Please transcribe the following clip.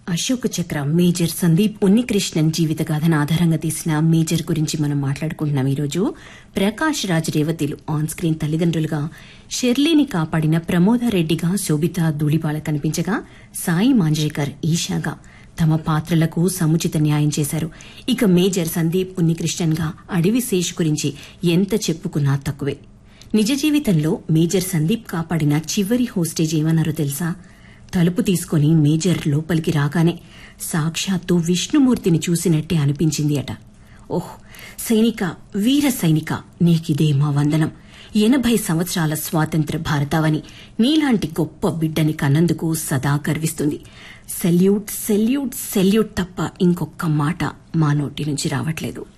Ashoka Chakra major Sandeep Unnikrishnan జీవిత గాథను ఆధారంగా తీసిన మేజర్ గురించి మనం మాట్లాడుకుంటున్నాం ఈరోజు ప్రకాష్ రాజ్ రేవతిలు ఆన్ స్క్రీన్ తల్లిదండ్రులుగా షెర్లీని కాపాడిన ప్రమోదారెడ్డిగా శోభిత ధూళిపాల కనిపించగా సాయి మాంజ్రేకర్ ఈషాగా తమ పాత్రలకు సముచిత న్యాయం చేశారు ఇక మేజర్ సందీప్ ఉన్నికృష్ణన్ గా అడవి శేష్ గురించి ఎంత చెప్పుకున్నా తక్కువే నిజ జీవితంలో మేజర్ సందీప్ కాపాడిన చివరి హోస్టేజ్ ఏమన్నారో తెలుసా తలుపు తీసుకుని మేజర్ లోపలికి రాగానే సాక్షాత్తు విష్ణుమూర్తిని చూసినట్టే అనిపించింది అట ఓహ్ సైనిక వీర సైనిక నీకిదే మా వందనం ఎనభై సంవత్సరాల స్వాతంత్ర భారతావని నీలాంటి గొప్ప బిడ్డని కన్నందుకు సదా గర్విస్తుంది సెల్యూట్ సెల్యూట్ సెల్యూట్ తప్ప ఇంకొక్క మాట మా నోటి నుంచి రావట్లేదు